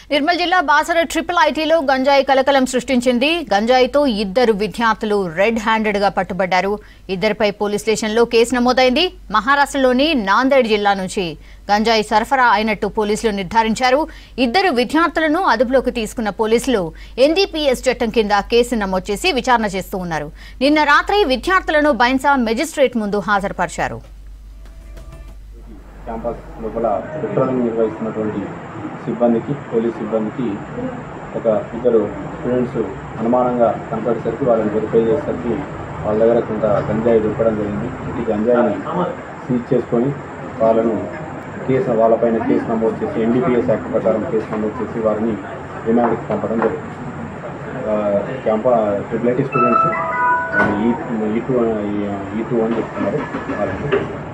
నిర్మల్ జిల్లా బాసర ట్రిపుల్ ఐటీలో గంజాయి కలకలం సృష్టించింది గంజాయితో ఇద్దరు విద్యార్థులు రెడ్ హ్యాండెడ్ గా పట్టుబడ్డారు ఇద్దరిపై పోలీస్ స్టేషన్లో కేసు నమోదైంది మహారాష్ట్రలోని నాందేడ్ జిల్లా నుంచి గంజాయి సరఫరా అయినట్టు పోలీసులు నిర్ధారించారు ఇద్దరు విద్యార్థులను అదుపులోకి తీసుకున్న పోలీసులు ఎన్డీపీఎస్ చట్టం కింద కేసు నమోదు చేసి విచారణ చేస్తూ ఉన్నారు నిన్న రాత్రి విద్యార్థులను బైన్సా మెజిస్ట్రేట్ ముందు హాజరుపరిచారు క్యాంపస్ లోపల పెట్రోలింగ్ నిర్వహిస్తున్నటువంటి సిబ్బందికి పోలీస్ సిబ్బందికి ఒక ఇద్దరు స్టూడెంట్స్ అనుమానంగా కనపడేసరికి వాళ్ళని వెరిఫై చేసేసరికి వాళ్ళ దగ్గర కొంత గంజాయి దొరకడం జరిగింది ఈ గంజాయిని సీజ్ చేసుకొని వాళ్ళను కేసు వాళ్ళపైన కేసు నమోదు చేసి ఎన్డీపీఎస్ యాక్ట్ ప్రకారం కేసు నమోదు చేసి వారిని రిమాండ్కి పంపడం జరిగింది ఆ, క్యాంపా ట్రిపుల్ ఐటీ స్టూడెంట్స్ ఈ ఈ టూ ఈ టూ అని చెప్తున్నారు వాళ్ళని